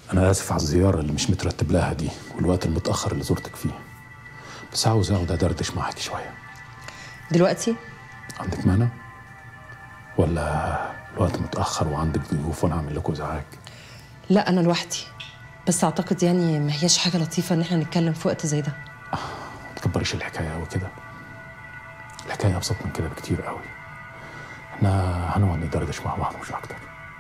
أنا آسف على الزيارة اللي مش مترتب لها دي والوقت المتأخر اللي زرتك فيه بس عاوز أقعد أدردش معاكي شوية دلوقتي عندك مانع؟ ولا الوقت متأخر وعندك ضيوف وأنا أعمل لكم إزعاج؟ لا انا لوحدي بس اعتقد يعني ما هياش حاجه لطيفه ان احنا نتكلم في وقت زي ده ما تكبريش الحكاية أوي كده الحكاية أبسط من كده بكتير قوي احنا هنقعد ندردش مع بعض مش أكتر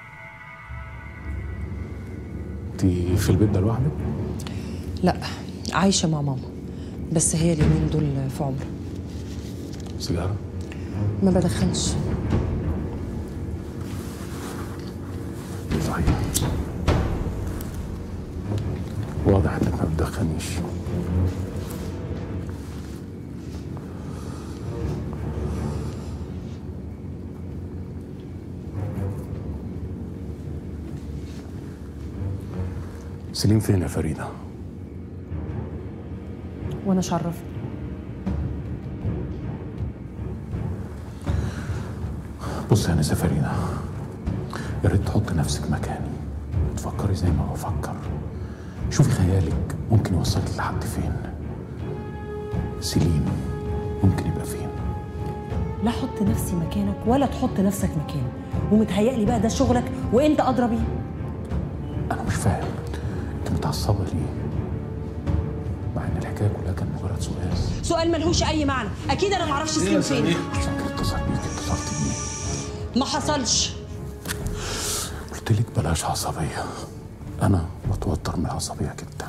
انت في البيت ده لوحدك؟ لا عايشه مع ماما بس هي اليومين دول في عمره سيجارة؟ ما بدخنش صحيح واضح انك ما بتدخنيش سليم فين يا فريدة؟ وانا شرف بص يا نسا فريدة يا ريت تحط نفسك مكاني وتفكري زي ما بفكر شوفي خيالك ممكن يوصلك لحد فين سليم ممكن يبقى فين لا احط نفسي مكانك ولا تحط نفسك مكاني ومتهيألي بقى ده شغلك وانت ادرى بيه انا مش فاهم انت متعصبه ليه مع ان الحكايه كلها كان مجرد سؤال سؤال ملهوش اي معنى اكيد انا معرفش سليم فين فاكر اتصل بيك اتصلت بيه ما حصلش قلت لك بلاش عصبيه انا بتوتر من العصبيه جدا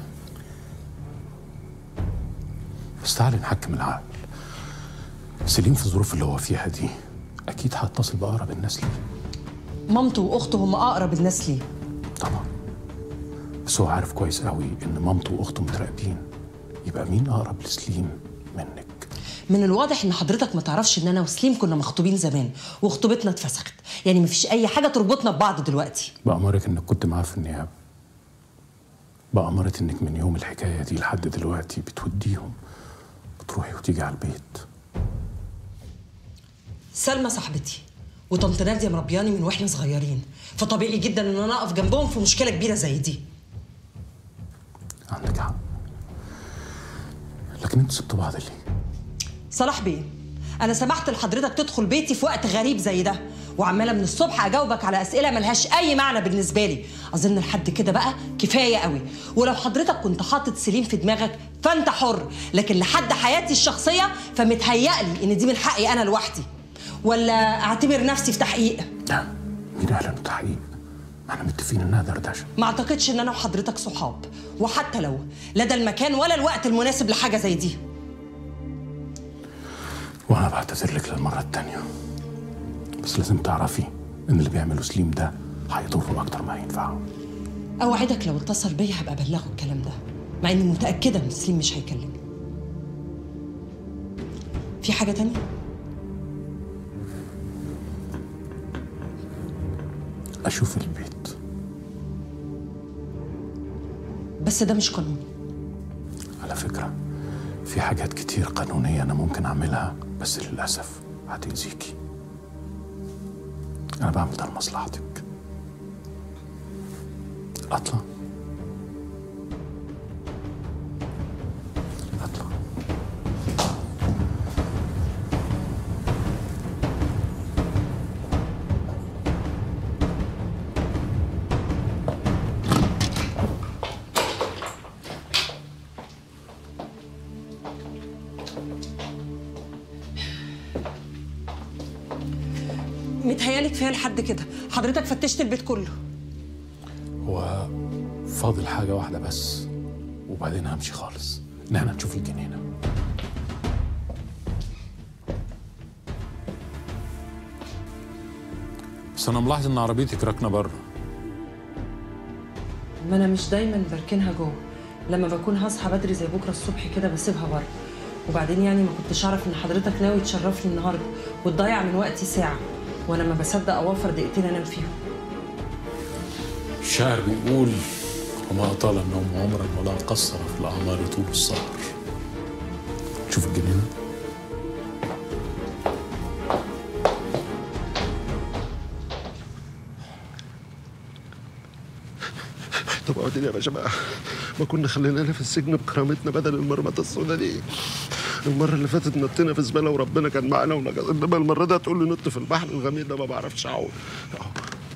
بس تعالي نحكم العقل سليم في الظروف اللي هو فيها دي اكيد هتصل باقرب الناس ليه مامته واخته هم اقرب الناس ليه طبعا بس هو عارف كويس قوي ان مامته واخته متراقبين يبقى مين اقرب لسليم منك من الواضح ان حضرتك ما تعرفش ان انا وسليم كنا مخطوبين زمان وخطوبتنا اتفسخت يعني مفيش اي حاجه تربطنا ببعض دلوقتي بأمرك انك كنت معاه في النيابه بأمرت انك من يوم الحكايه دي لحد دلوقتي بتوديهم بتروحي وتيجي على البيت سلمى صاحبتي وطنط ناديه مربياني من واحنا صغيرين فطبيعي جدا ان انا اقف جنبهم في مشكله كبيره زي دي عندك حق لكن انتوا سبتوا بعض ليه؟ صلاح بيه انا سمحت لحضرتك تدخل بيتي في وقت غريب زي ده وعماله من الصبح اجاوبك على اسئله ملهاش اي معنى بالنسبه لي اظن لحد كده بقى كفايه قوي ولو حضرتك كنت حاطط سليم في دماغك فانت حر لكن لحد حياتي الشخصيه فمتهيألي ان دي من حقي انا لوحدي ولا اعتبر نفسي في تحقيق لا مين قال انه تحقيق؟ ما احنا متفقين انها دردشه ما اعتقدش ان انا وحضرتك صحاب وحتى لو لا ده المكان ولا الوقت المناسب لحاجه زي دي وانا بعتذر لك للمره التانيه بس لازم تعرفي ان اللي بيعمله سليم ده هيضره اكتر ما هينفعه اوعدك لو اتصل بيا هبقى ابلغه الكلام ده مع اني متاكده ان سليم مش هيكلمني في حاجه تانية اشوف البيت بس ده مش قانوني على فكره في حاجات كتير قانونيه انا ممكن اعملها بس للاسف هتاذيكي انا بعمل ده لمصلحتك اطلع اطلع متهيالي كفايه لحد كده حضرتك فتشت البيت كله هو فاضل حاجه واحده بس وبعدين همشي خالص ان احنا نشوف الجنينه بس انا ملاحظ ان عربيتك راكنه بره ما انا مش دايما بركنها جوه لما بكون هصحى بدري زي بكره الصبح كده بسيبها بره وبعدين يعني ما كنتش اعرف ان حضرتك ناوي تشرفني النهارده وتضيع من وقتي ساعه وانا ما بصدق اوفر دقيقتين انام فيهم الشاعر بيقول وما أطال النوم عمرا ولا قصر في الأعمار طول السهر شوف الجنينة طب وبعدين يا باشا بقى ما كنا خلينا في السجن بكرامتنا بدل المرمطه السوداء دي المره اللي فاتت نطينا في زباله وربنا كان معانا ونجز انما المره دي هتقول لي نط في البحر الغميق ده ما بعرفش اعوم أهو.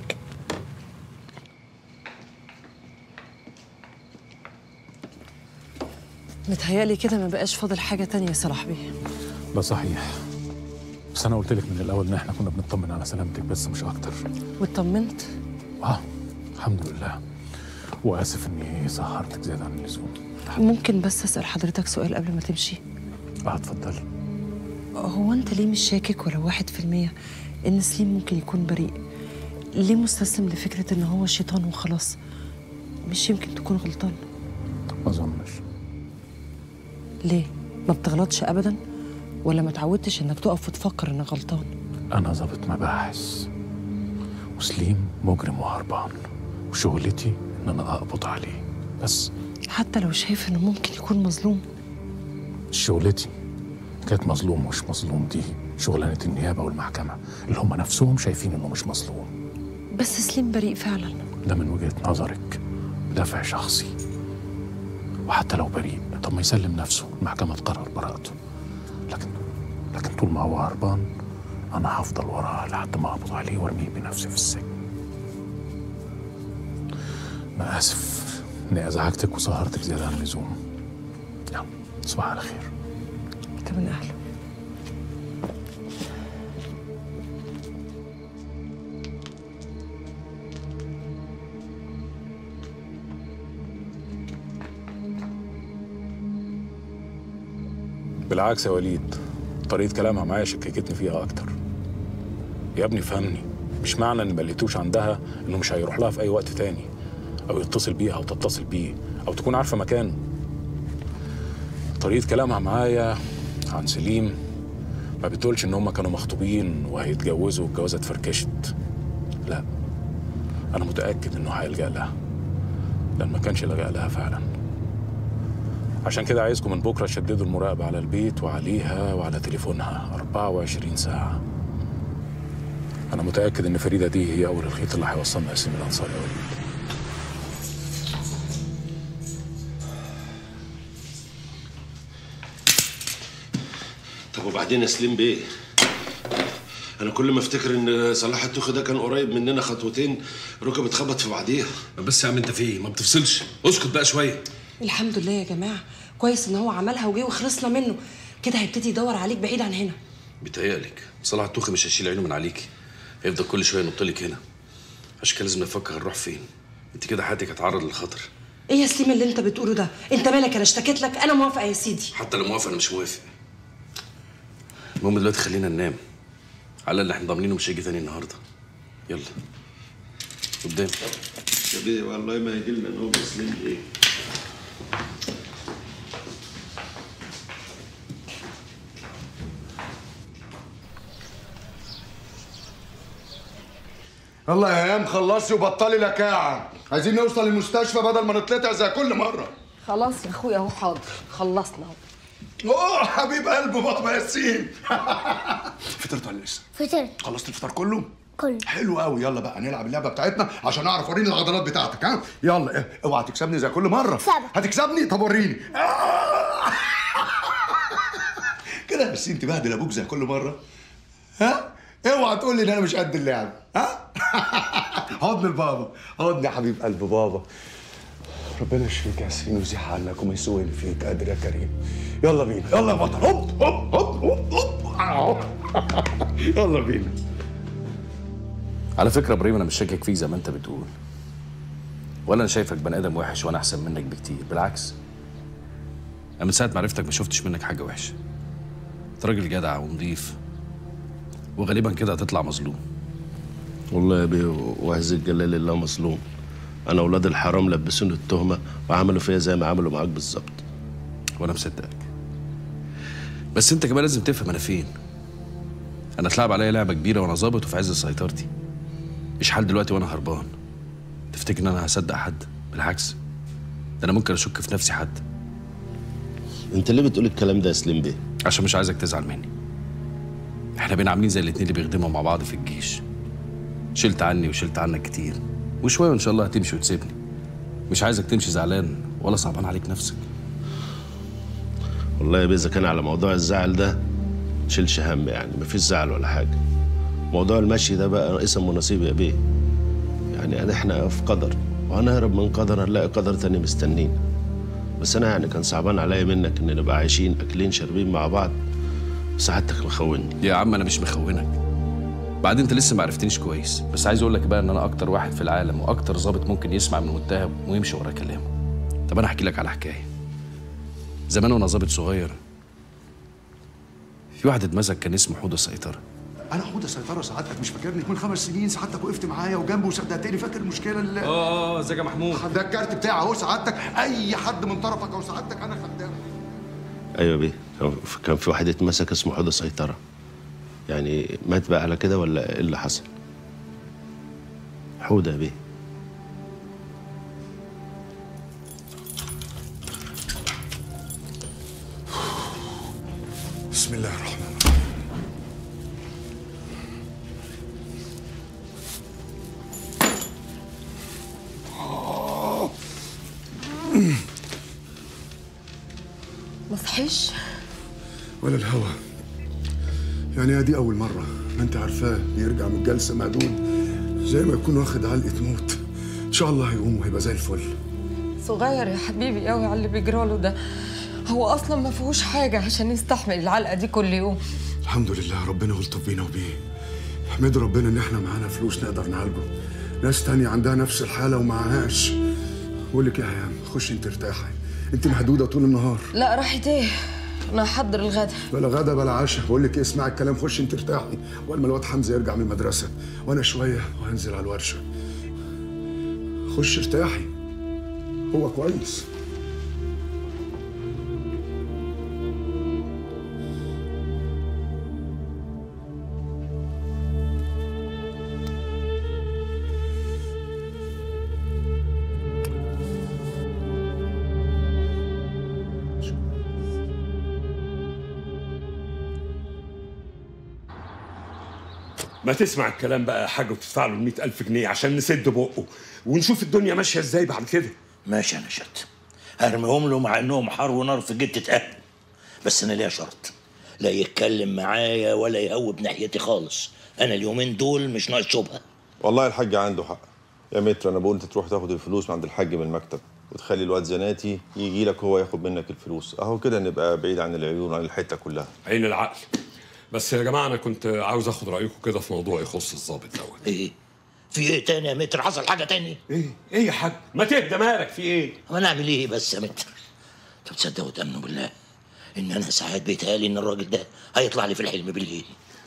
متهيألي كده ما بقاش فاضل حاجة تانية يا صلاح بيه ده صحيح بس انا قلت لك من الاول ان احنا كنا بنطمن على سلامتك بس مش اكتر واطمنت اه الحمد لله واسف اني سهرتك زياده عن اللزوم ممكن بس أسأل حضرتك سؤال قبل ما تمشي اه اتفضلي هو أنت ليه مش شاكك ولو واحد في المية إن سليم ممكن يكون بريء ليه مستسلم لفكرة إن هو شيطان وخلاص مش يمكن تكون غلطان ما اظنش ليه ما بتغلطش أبدا ولا ما تعودتش إنك تقف وتفكر إنك غلطان انا ضابط مباحث وسليم مجرم وهربان وشغلتي ان انا اقبض عليه بس حتى لو شايف إنه ممكن يكون مظلوم شغلتي كانت مظلوم مش مظلوم دي شغلانه النيابه والمحكمه اللي هم نفسهم شايفين انه مش مظلوم بس سليم بريء فعلا ده من وجهه نظرك دافع شخصي وحتى لو بريء طب ما يسلم نفسه المحكمه تقرر براءته لكن لكن طول ما هو هربان انا هفضل وراه لحد ما اقبض عليه وارميه بنفسي في السجن انا اسف اني ازعجتك وسهرتك زياده عن اللزوم يلا تصبح على خير أنت من أهله بالعكس يا وليد طريقة كلامها معايا شككتني فيها أكتر يا ابني فهمني مش معنى إن ما لقيتوش عندها إنه مش هيروح لها في أي وقت تاني أو يتصل بيها أو تتصل بيه أو تكون عارفة مكانه طريقة كلامها معايا عن سليم ما بتقولش إن هما كانوا مخطوبين وهيتجوزوا والجوازة اتفركشت لا أنا متأكد إنه هيلجأ لها لأن ما كانش لجأ لها فعلا عشان كده عايزكم من بكره تشددوا المراقبه على البيت وعليها وعلى تليفونها 24 ساعه انا متاكد ان فريده دي هي اول الخيط اللي هيوصلنا اسم الانصار يا وليد طب وبعدين يا سليم بيه انا كل ما افتكر ان صلاح التوخي ده كان قريب مننا خطوتين ركب اتخبط في بعضيها بس يا عم انت في ايه؟ ما بتفصلش اسكت بقى شويه الحمد لله يا جماعة كويس إن هو عملها وجه وخلصنا منه كده هيبتدي يدور عليك بعيد عن هنا بيتهيألك صلاح التوخي مش هيشيل عينه من عليكي هيفضل كل شويه ينط لك هنا عشان كده لازم نفكر هنروح فين انت كده حياتك هتعرض للخطر إيه يا سليم اللي أنت بتقوله ده أنت مالك أنا اشتكيت لك أنا موافقة يا سيدي حتى لو موافق انا مش موافق المهم دلوقتي خلينا ننام على اللي احنا ضامنينه مش هيجي تاني النهارده يلا قدام يا بيه والله ما يجي لنا نوم يا سليم بيه يلا يا ايام خلصي وبطلي لكاعة عايزين نوصل المستشفى بدل ما نتلطع زي كل مرة خلاص يا اخويا اهو حاضر خلصنا اهو اوه حبيب قلب بابا ياسين فطرت ولا لسه؟ فطرت خلصت الفطار كله؟ كله حلو قوي يلا بقى نلعب اللعبة بتاعتنا عشان اعرف اوريني العضلات بتاعتك ها يلا إيه، اوعى تكسبني زي كل مرة هكسبك. هتكسبني طب وريني آه. كده يا ياسين تبهدل ابوك زي كل مرة ها اوعى تقول لي ان انا مش قد اللعب ها حضن البابا حضن يا حبيب قلب بابا ربنا يشفيك يا ياسين ويزيح عنك وما يسوء اللي فيك قادر يا كريم يلا بينا يلا يا بطل هوب هوب هوب هوب هوب أهو. يلا بينا على فكره ابراهيم انا مش شاكك فيك زي ما انت بتقول ولا انا شايفك بني ادم وحش وانا احسن منك بكتير بالعكس انا من ساعه ما عرفتك ما شفتش منك حاجه وحشه انت راجل جدع ونضيف وغالبا كده هتطلع مظلوم والله يا بيه وعز الجلال الله مظلوم انا اولاد الحرام لبسوني التهمه وعملوا فيا زي ما عملوا معاك بالظبط وانا مصدقك بس انت كمان لازم تفهم انا فين انا اتلعب عليا لعبه كبيره وانا ظابط وفي عز سيطرتي مش حال دلوقتي وانا هربان تفتكر ان انا هصدق حد بالعكس ده انا ممكن اشك في نفسي حد انت ليه بتقول الكلام ده يا سليم بيه عشان مش عايزك تزعل مني احنا بقينا عاملين زي الاتنين اللي بيخدموا مع بعض في الجيش شلت عني وشلت عنك كتير وشويه وان شاء الله هتمشي وتسيبني مش عايزك تمشي زعلان ولا صعبان عليك نفسك والله يا بيه اذا كان على موضوع الزعل ده تشيلش هم يعني مفيش زعل ولا حاجه موضوع المشي ده بقى اسم ونصيب يا بيه يعني احنا في قدر وهنهرب من قدر هنلاقي قدر تاني مستنينا بس انا يعني كان صعبان عليا منك ان نبقى عايشين اكلين شاربين مع بعض سعادتك مخوني يا عم انا مش مخونك بعدين انت لسه ما عرفتنيش كويس بس عايز اقول لك بقى ان انا اكتر واحد في العالم واكتر ظابط ممكن يسمع من متهم ويمشي ورا كلامه طب انا احكي لك على حكايه زمان وانا ظابط صغير في واحد اتمسك كان اسمه حوض السيطره انا حوض السيطره سعادتك مش فاكرني من خمس سنين سعادتك وقفت معايا وجنبي وصدقتني فاكر المشكله اللي اه ازيك يا محمود ده الكارت بتاعي اهو سعادتك اي حد من طرفك او سعادتك انا خدامه ايوه بيه كان- كان في واحد اتمسك اسمه حوض السيطره يعني مات بقى على كده ولا ايه اللي حصل حوده يا بيه بسم الله الرحمن الرحيم ما صحيش ولا الهوى يعني ادي اول مره ما انت عارفاه بيرجع من الجلسه مهدود زي ما يكون واخد علقه موت ان شاء الله هيقوم وهيبقى زي الفل صغير يا حبيبي قوي على اللي بيجراله ده هو اصلا ما فيهوش حاجه عشان يستحمل العلقه دي كل يوم الحمد لله ربنا يلطف بينا وبيه احمد ربنا ان احنا معانا فلوس نقدر نعالجه ناس تانية عندها نفس الحالة ومعهاش بقول لك يا هيام خش انت ارتاحي انت مهدودة طول النهار لا راحت ايه انا هحضر الغدا بلا غدا بلا عشاء بقول لك ايه اسمعي الكلام خش انت ارتاحي واول ما الواد حمزة يرجع من المدرسة وانا شوية وهنزل على الورشة خش ارتاحي هو كويس ما تسمع الكلام بقى يا حاج وتدفع له ال ألف جنيه عشان نسد بقه ونشوف الدنيا ماشيه ازاي بعد كده ماشي يا نشأت هرميهم له مع انهم حار ونار في جتة اهل بس انا ليا شرط لا يتكلم معايا ولا يهوب ناحيتي خالص انا اليومين دول مش ناقص شبهه والله الحاج عنده حق يا متر انا بقول انت تروح تاخد الفلوس من عند الحاج من المكتب وتخلي الواد زناتي يجي لك هو ياخد منك الفلوس اهو كده نبقى بعيد عن العيون عن الحته كلها عين العقل بس يا جماعه انا كنت عاوز اخد رايكم كده في موضوع يخص الضابط دوت ايه في ايه تاني يا متر حصل حاجه تاني ايه ايه يا حاج ما تهدى مالك في ايه ما نعمل ايه بس يا متر طب تصدقوا وتامنوا بالله ان انا ساعات بيتهيألي ان الراجل ده هيطلع لي في الحلم بالليل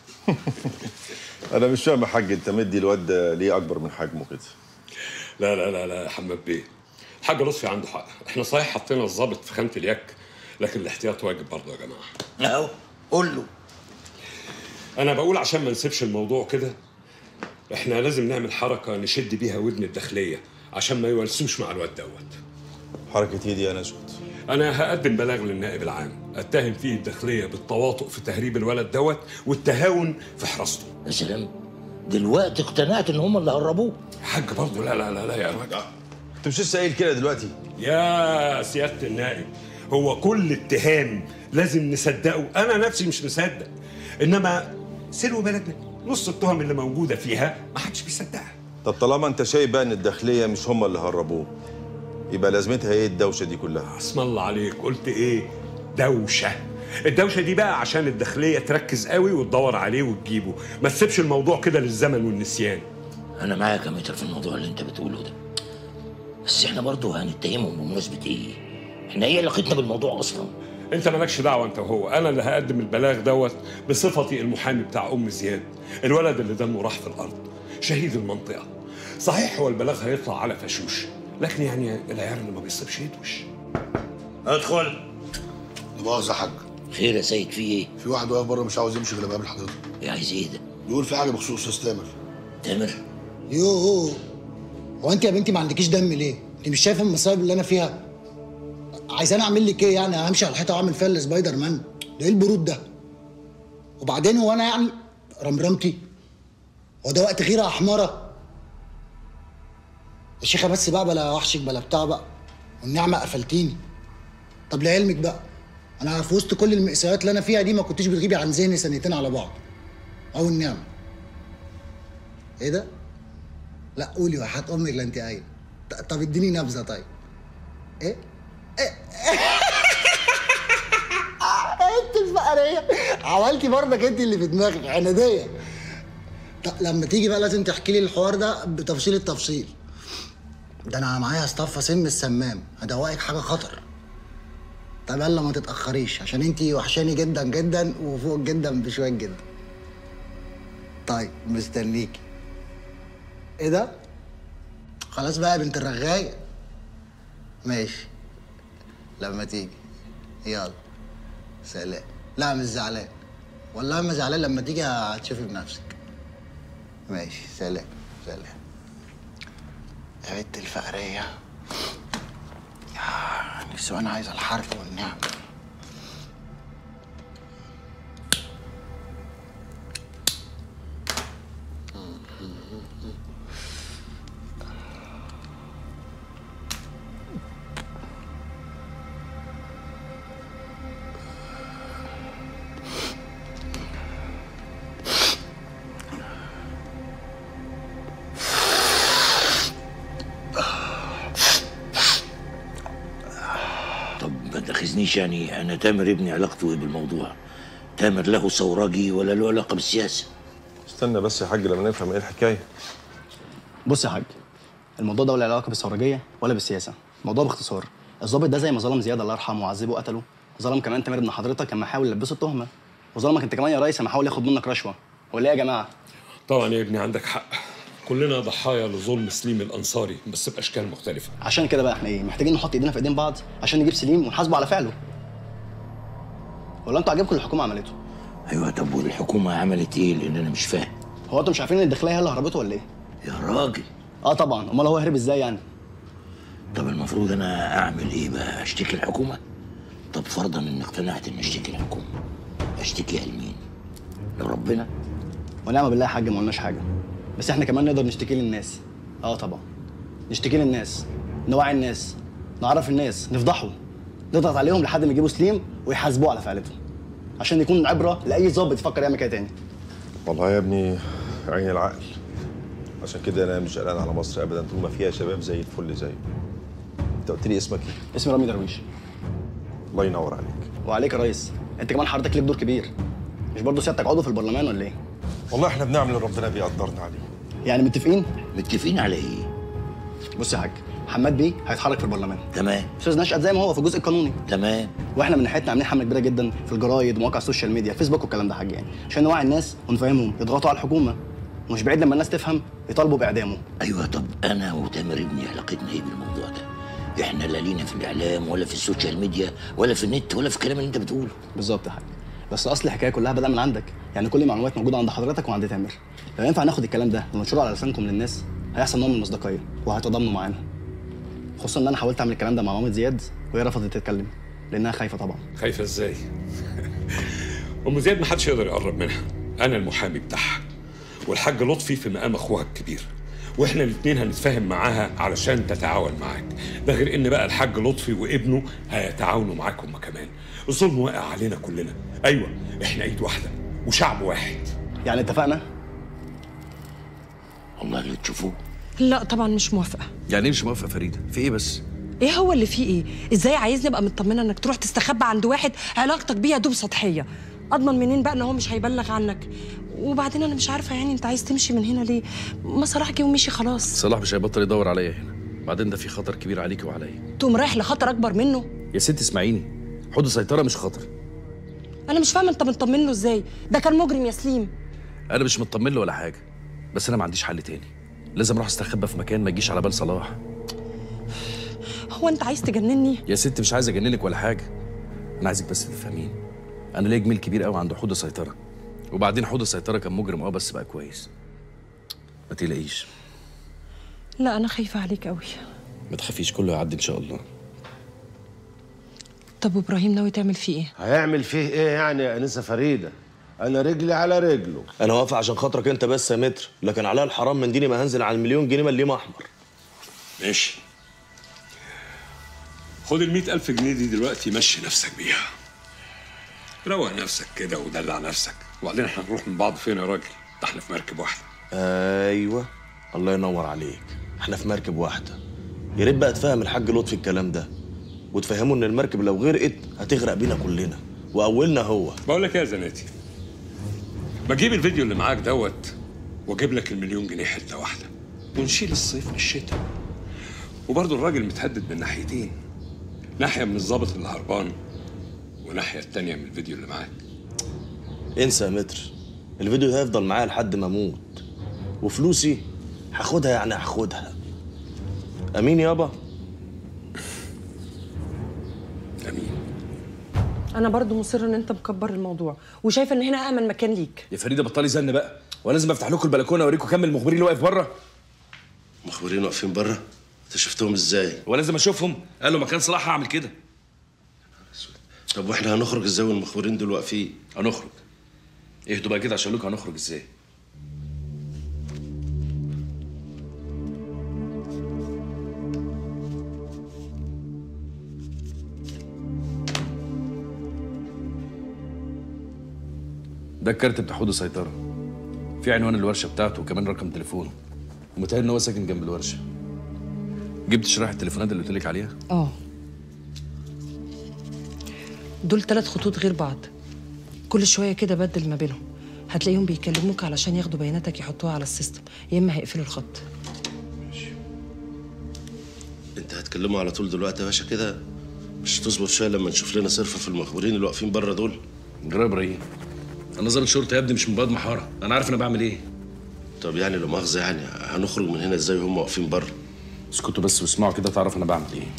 انا مش فاهم يا حاج انت مدي الواد ده ليه اكبر من حجمه كده لا لا لا لا يا حماد بيه الحاج لطفي عنده حق احنا صحيح حطينا الضابط في خانه اليك لكن الاحتياط واجب برضه يا جماعه اهو قول له انا بقول عشان ما نسيبش الموضوع كده احنا لازم نعمل حركه نشد بيها ودن الداخليه عشان ما يولسوش مع الواد دوت حركه ايدي انا اسود انا هقدم بلاغ للنائب العام اتهم فيه الداخليه بالتواطؤ في تهريب الولد دوت والتهاون في حراسته يا سلام دلوقتي اقتنعت ان هم اللي هربوه حاج برضه لا لا لا لا يا راجل انت مش لسه قايل كده دلوقتي يا سياده النائب هو كل اتهام لازم نصدقه انا نفسي مش مصدق انما سلو بلدنا نص التهم اللي موجوده فيها ما حدش بيصدقها طب طالما انت شايف بقى ان الداخليه مش هم اللي هربوه يبقى لازمتها ايه الدوشه دي كلها اسم الله عليك قلت ايه دوشه الدوشه دي بقى عشان الداخليه تركز قوي وتدور عليه وتجيبه ما تسيبش الموضوع كده للزمن والنسيان انا معاك يا متر في الموضوع اللي انت بتقوله ده بس احنا برضه هنتهمهم بمناسبه ايه احنا ايه علاقتنا بالموضوع اصلا انت مالكش دعوه انت وهو انا اللي هقدم البلاغ دوت بصفتي المحامي بتاع ام زياد الولد اللي دمه راح في الارض شهيد المنطقه صحيح هو البلاغ هيطلع على فشوش لكن يعني العيار اللي ما بيصيبش يدوش ادخل مؤاخذة يا حاج خير يا سيد في ايه في واحد واقف بره مش عاوز يمشي غير لما يقابل حضرتك ايه عايز ايه ده بيقول في حاجة بخصوص أستاذ تامر تامر يوه هو انت يا بنتي ما عندكيش دم ليه؟ انت مش شايفه المصايب اللي انا فيها؟ عايزاني اعمل لك ايه يعني همشي على الحيطه واعمل فيها السبايدر مان؟ ده ايه البرود ده؟ وبعدين هو انا يعني رمرمتي؟ هو ده وقت غيره يا حماره؟ يا شيخه بس بقى بلا وحشك بلا بتاع بقى والنعمه قفلتيني طب لعلمك بقى انا في وسط كل المأساوات اللي انا فيها دي ما كنتش بتغيبي عن ذهني سنتين على بعض او النعمه ايه ده لا قولي وحات امك لا انت قايله ط- طب اديني نبذه طيب ايه انت الفقريه عملتي برضك انت اللي في دماغك عناديه طب لما تيجي بقى لازم تحكي لي الحوار ده بتفصيل التفصيل ده انا معايا اصطفى سم السمام هدوقك حاجه خطر طب يلا ما تتاخريش عشان انتي وحشاني جدا جدا وفوق جدا بشويه جدا طيب مستنيكي ايه ده خلاص بقى يا بنت الرغايه ماشي لما تيجي يلا سلام لا مش زعلان والله ما زعلان لما تيجي هتشوفي بنفسك ماشي سلام سلام يا بنت الفقرية يا نفسي وانا عايز الحرف والنعم طب ما تاخذنيش يعني انا تامر ابني علاقته ايه بالموضوع تامر له ثورجي ولا له علاقه بالسياسه استنى بس يا حاج لما نفهم ايه الحكايه بص يا حاج الموضوع ده ولا له علاقه بالثورجيه ولا بالسياسه الموضوع باختصار الضابط ده زي ما ظلم زياد الله يرحمه وعذبه وقتله ظلم كمان تامر ابن حضرتك لما حاول يلبسه التهمه وظلمك انت كمان يا ريس لما حاول ياخد منك رشوه ولا ايه يا جماعه طبعا يا ابني عندك حق كلنا ضحايا لظلم سليم الانصاري بس باشكال مختلفه عشان كده بقى احنا ايه محتاجين نحط ايدينا في ايدين بعض عشان نجيب سليم ونحاسبه على فعله ولا انتوا عاجبكم اللي الحكومه عملته ايوه طب والحكومه عملت ايه لان انا مش فاهم هو انتوا مش عارفين ان الداخليه هي اللي هربته ولا ايه يا راجل اه طبعا امال هو هرب ازاي يعني طب المفروض انا اعمل ايه بقى اشتكي الحكومه طب فرضا ان اقتنعت ان اشتكي الحكومه اشتكيها لمين لربنا ونعم بالله يا حاج ما قلناش حاجه بس احنا كمان نقدر نشتكي للناس اه طبعا نشتكي للناس نوعي الناس نعرف الناس نفضحهم نضغط عليهم لحد ما يجيبوا سليم ويحاسبوه على فعلتهم عشان يكون عبره لاي ظابط يفكر يعمل كده تاني والله يا ابني عين العقل عشان كده انا مش قلقان على مصر ابدا طول ما فيها شباب زي الفل زيه انت قلت لي اسمك ايه اسمي رامي درويش الله ينور عليك وعليك يا ريس انت كمان حضرتك ليك دور كبير مش برضه سيادتك عضو في البرلمان ولا ايه والله احنا بنعمل اللي ربنا بيقدرنا عليه يعني متفقين متفقين على ايه بص يا حاج حماد بيه هيتحرك في البرلمان تمام استاذ نشأت زي ما هو في الجزء القانوني تمام واحنا من ناحيتنا عاملين حمله كبيره جدا في الجرايد ومواقع السوشيال ميديا فيسبوك والكلام ده حاج يعني عشان نوعي الناس ونفهمهم يضغطوا على الحكومه ومش بعيد لما الناس تفهم يطالبوا باعدامه ايوه طب انا وتامر ابني علاقتنا ايه بالموضوع ده احنا لا لينا في الاعلام ولا في السوشيال ميديا ولا في النت ولا في الكلام اللي انت بتقوله بالظبط يا حاج بس اصل الحكايه كلها بدأ من عندك يعني كل المعلومات موجوده عند حضرتك وعند تامر لو ينفع ناخد الكلام ده وننشره على لسانكم للناس هيحصل نوع من المصداقيه وهيتضامنوا معانا خصوصا ان انا حاولت اعمل الكلام ده مع مامة زياد وهي رفضت تتكلم لانها خايفه طبعا خايفه ازاي ام زياد ما حدش يقدر يقرب منها انا المحامي بتاعها والحاج لطفي في مقام اخوها الكبير واحنا الاثنين هنتفاهم معاها علشان تتعاون معاك ده غير ان بقى الحاج لطفي وابنه هيتعاونوا معاك هما كمان الظلم واقع علينا كلنا ايوه احنا ايد واحده وشعب واحد يعني اتفقنا والله اللي تشوفوه لا طبعا مش موافقه يعني ايه مش موافقه فريده في ايه بس ايه هو اللي فيه ايه ازاي عايزني ابقى مطمنه انك تروح تستخبى عند واحد علاقتك بيه يا دوب سطحيه اضمن منين بقى ان هو مش هيبلغ عنك وبعدين انا مش عارفه يعني انت عايز تمشي من هنا ليه ما صلاح جه ومشي خلاص صلاح مش هيبطل يدور عليا هنا بعدين ده في خطر كبير عليكي وعليا تقوم رايح لخطر اكبر منه يا ست اسمعيني حدود سيطره مش خطر انا مش فاهمه انت مطمن له ازاي ده كان مجرم يا سليم انا مش مطمن له ولا حاجه بس انا ما عنديش حل تاني لازم اروح استخبى في مكان ما يجيش على بال صلاح هو انت عايز تجنني يا ست مش عايز اجننك ولا حاجه انا عايزك بس تفهميني انا ليا جميل كبير قوي عند حوض السيطره وبعدين حوض السيطره كان مجرم اه بس بقى كويس ما تقلقيش لا انا خايفه عليك قوي ما تخافيش كله هيعدي ان شاء الله طب ابراهيم ناوي تعمل فيه ايه هيعمل فيه ايه يعني يا انسه فريده انا رجلي على رجله انا واقف عشان خاطرك انت بس يا متر لكن عليا الحرام من ديني ما هنزل على المليون جنيه مليم احمر ماشي خد ال ألف جنيه دي دلوقتي مشي نفسك بيها روق نفسك كده ودلع نفسك وبعدين احنا هنروح من بعض فين يا راجل ده احنا في مركب واحده ايوه الله ينور عليك احنا في مركب واحده يا ريت بقى تفهم الحاج لطفي الكلام ده وتفهمه ان المركب لو غرقت هتغرق بينا كلنا واولنا هو بقول لك ايه يا زناتي بجيب الفيديو اللي معاك دوت واجيب لك المليون جنيه حته واحده ونشيل الصيف من الشتاء وبرضه الراجل متهدد من ناحيتين ناحيه من الظابط اللي هربان وناحيه التانيه من الفيديو اللي معاك انسى يا متر الفيديو ده هيفضل معايا لحد ما اموت وفلوسي هاخدها يعني هاخدها امين يابا انا برضو مصره ان انت مكبر الموضوع وشايفه ان هنا امن مكان ليك يا فريده بطلي زن بقى وانا لازم افتح لكم البلكونه اوريكم كم المخبرين اللي واقف بره مخبرين واقفين بره انت شفتهم ازاي ولازم اشوفهم قالوا مكان صلاح هعمل كده طب واحنا هنخرج ازاي والمخبرين دول واقفين هنخرج اهدوا بقى كده عشان اقول لكم هنخرج ازاي ده الكارت بتاع حوض السيطرة في عنوان الورشة بتاعته وكمان رقم تليفونه ومتهيألي إن هو ساكن جنب الورشة جبت شرايح التليفونات اللي قلت لك عليها؟ اه دول ثلاث خطوط غير بعض كل شويه كده بدل ما بينهم هتلاقيهم بيكلموك علشان ياخدوا بياناتك يحطوها على السيستم يا اما هيقفلوا الخط انت هتكلموا على طول دلوقتي يا باشا كده مش تصبر شويه لما نشوف لنا صرفه في المخبرين اللي واقفين بره دول جرى ابراهيم انا ظابط شرطه يا ابني مش من بلد محاره انا عارف انا بعمل ايه طب يعني لو مؤاخذه يعني هنخرج من هنا ازاي وهم واقفين بره اسكتوا بس واسمعوا كده تعرف انا بعمل ايه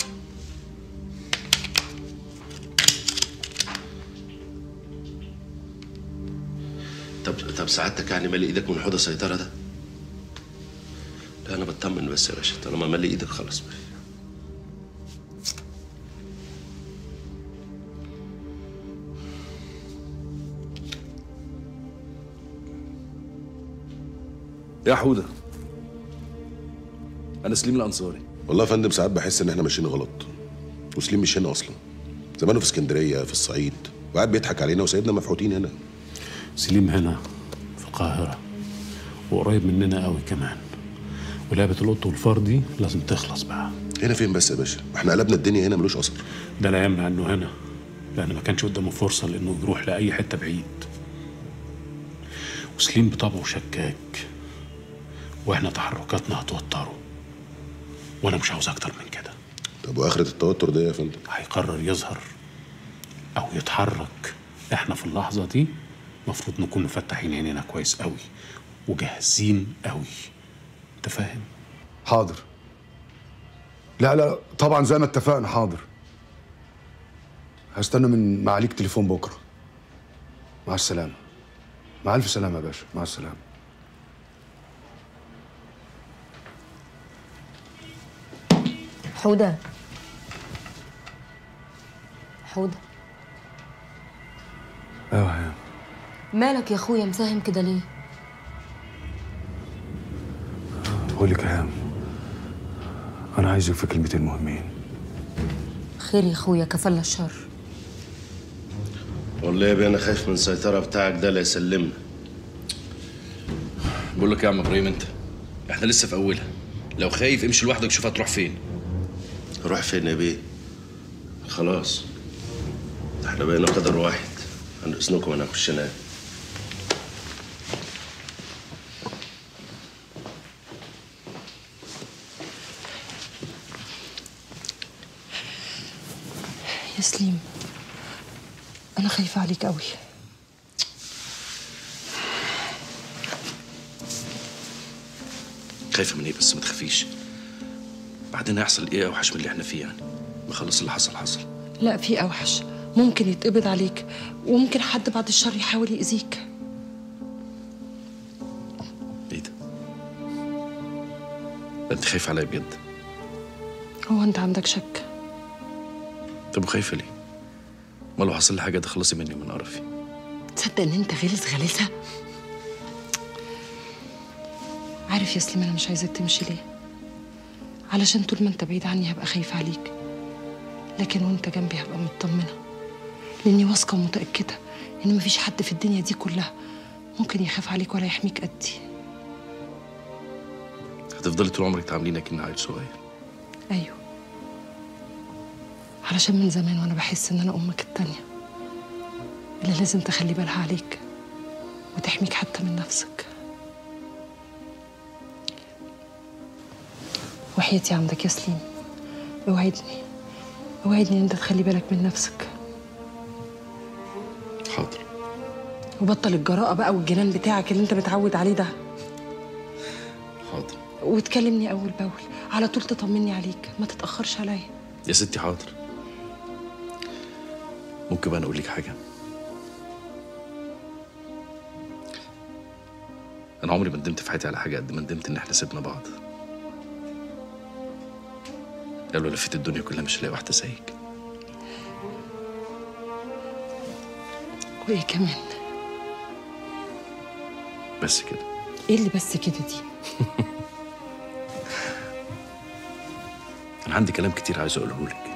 طب طب سعادتك يعني مالي ايدك من حوض السيطره ده لا انا بطمن بس يا باشا طالما مالي ايدك خلاص يا حوده انا سليم الانصاري والله يا فندم ساعات بحس ان احنا ماشيين غلط وسليم مش هنا اصلا زمانه في اسكندريه في الصعيد وقاعد بيضحك علينا وسايبنا مفحوطين هنا سليم هنا في القاهرة وقريب مننا قوي كمان ولعبة القط والفار دي لازم تخلص بقى هنا فين بس يا باشا احنا قلبنا الدنيا هنا ملوش اثر ده لا يمنع انه هنا لان ما كانش قدامه فرصة لانه يروح لأي حتة بعيد وسليم بطبعه شكاك واحنا تحركاتنا هتوتره وانا مش عاوز اكتر من كده طب واخرة التوتر ده يا فندم هيقرر يظهر او يتحرك احنا في اللحظة دي المفروض نكون مفتحين عينينا كويس قوي وجاهزين قوي انت فاهم حاضر لا لا طبعا زي ما اتفقنا حاضر هستنى من معاليك تليفون بكره مع السلامه مع الف سلامه يا باشا مع السلامه حودة حودة ايوه يا مالك يا اخويا مساهم كده ليه؟ بقول لك يا هام انا عايزك في كلمتين مهمين خير يا اخويا كفل الشر والله يا بيه انا خايف من السيطره بتاعك ده لا يسلمنا بقول لك يا عم ابراهيم انت احنا لسه في اولها لو خايف امشي لوحدك شوف هتروح فين روح فين يا بيه خلاص ده احنا بقينا قدر واحد عن اذنكم انا اخش انام يا سليم انا خايفه عليك قوي خايفه من ايه بس ما تخافيش بعدين هيحصل ايه اوحش من اللي احنا فيه يعني ما خلص اللي حصل حصل لا في اوحش ممكن يتقبض عليك وممكن حد بعد الشر يحاول يأذيك ده انت خايفه عليا بجد هو انت عندك شك طب وخايفه ليه ما لو حصل لي حاجه تخلصي مني ومن قرفي تصدق ان انت غلس غلسه عارف يا سليم انا مش عايزاك تمشي ليه علشان طول ما انت بعيد عني هبقى خايفة عليك لكن وانت جنبي هبقى مطمنة لاني واثقة ومتأكدة ان مفيش حد في الدنيا دي كلها ممكن يخاف عليك ولا يحميك قدي هتفضلي طول عمرك تعامليني كأني عيل صغير ايوه علشان من زمان وانا بحس ان انا امك التانية اللي لازم تخلي بالها عليك وتحميك حتى من نفسك وحياتي عندك يا سليم اوعدني اوعدني ان انت تخلي بالك من نفسك حاضر وبطل الجراءة بقى والجنان بتاعك اللي انت متعود عليه ده حاضر وتكلمني اول باول على طول تطمني عليك ما تتأخرش عليا يا ستي حاضر ممكن بقى أنا اقول لك حاجه انا عمري ما ندمت في حياتي على حاجه قد ما ندمت ان احنا سيبنا بعض قالوا لفيت الدنيا كلها مش هلاقي واحده زيك وايه كمان بس كده ايه اللي بس كده دي انا عندي كلام كتير عايز اقوله لك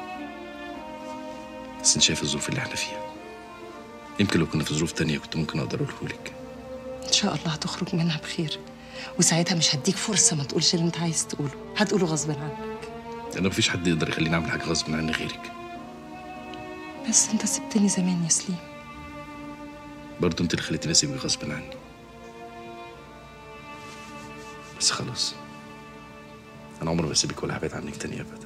بس انت شايف الظروف اللي احنا فيها يمكن لو كنا في ظروف تانية كنت ممكن اقدر اقوله لك ان شاء الله هتخرج منها بخير وساعتها مش هديك فرصة ما تقولش اللي انت عايز تقوله هتقوله غصب عنك لان مفيش حد يقدر يخليني اعمل حاجه غصب عني غيرك بس انت سبتني زمان يا سليم برضه انت اللي خليتني اسيبك غصب عني بس خلاص انا عمري ما اسيبك ولا هبعد عنك تاني ابدا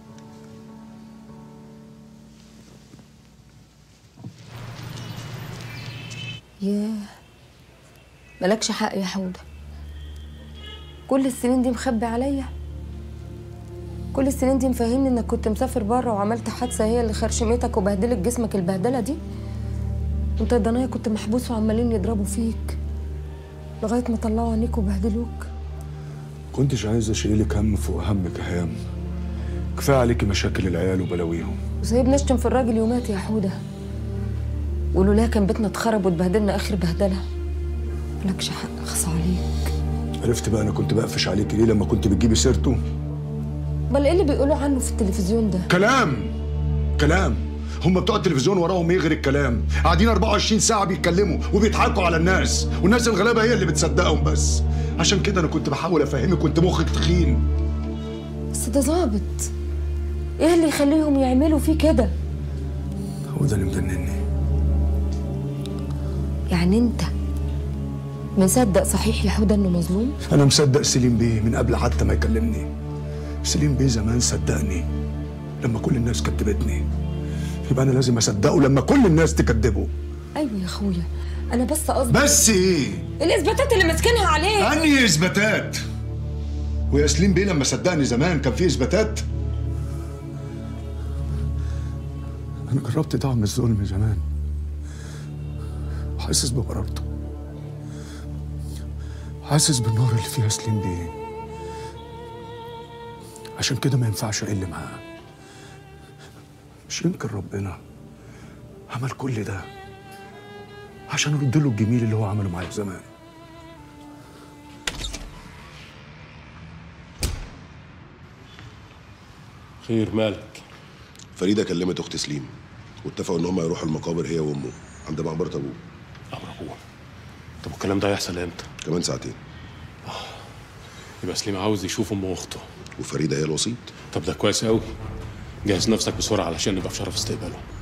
ياه مالكش حق يا حودة كل السنين دي مخبي عليا كل السنين دي مفهمني انك كنت مسافر بره وعملت حادثه هي اللي خرشمتك وبهدلت جسمك البهدله دي انت يا ضنايا كنت محبوس وعمالين يضربوا فيك لغايه ما طلعوا عينيك وبهدلوك كنتش عايز اشيلك هم فوق همك يا هام كفايه عليكي مشاكل العيال وبلاويهم وسايبني اشتم في الراجل يومات يا حوده ولولا كان بيتنا اتخرب واتبهدلنا اخر بهدله مالكش حق خص عليك عرفت بقى انا كنت بقفش عليكي ليه لما كنت بتجيبي سيرته امال ايه اللي بيقولوا عنه في التلفزيون ده كلام كلام هم بتوع التلفزيون وراهم ايه غير الكلام قاعدين 24 ساعه بيتكلموا وبيضحكوا على الناس والناس الغلابه هي اللي بتصدقهم بس عشان كده انا كنت بحاول افهمك كنت مخك تخين بس ده ظابط ايه اللي يخليهم يعملوا فيه كده هو ده اللي مجنني يعني انت مصدق صحيح يا حوده انه مظلوم انا مصدق سليم بيه من قبل حتى ما يكلمني سليم بيه زمان صدقني لما كل الناس كدبتني يبقى انا لازم اصدقه لما كل الناس تكذبه ايوه يا اخويا انا بس قصدي بس ايه الاثباتات اللي ماسكينها عليه انهي اثباتات ويا سليم بيه لما صدقني زمان كان في اثباتات انا جربت دعم الظلم زمان حاسس بمرارته حاسس بالنار اللي فيها سليم بيه عشان كده ما ينفعش اقل معاه مش يمكن ربنا عمل كل ده عشان ارد له الجميل اللي هو عمله معايا زمان خير مالك فريده كلمت اخت سليم واتفقوا ان هم يروحوا المقابر هي وامه عند مقبره ابوه امر ابوه طب والكلام ده هيحصل امتى؟ كمان ساعتين يبقى سليم عاوز يشوف امه واخته وفريده هي الوسيط طب ده كويس قوي جهز نفسك بسرعه علشان نبقى في شرف استقباله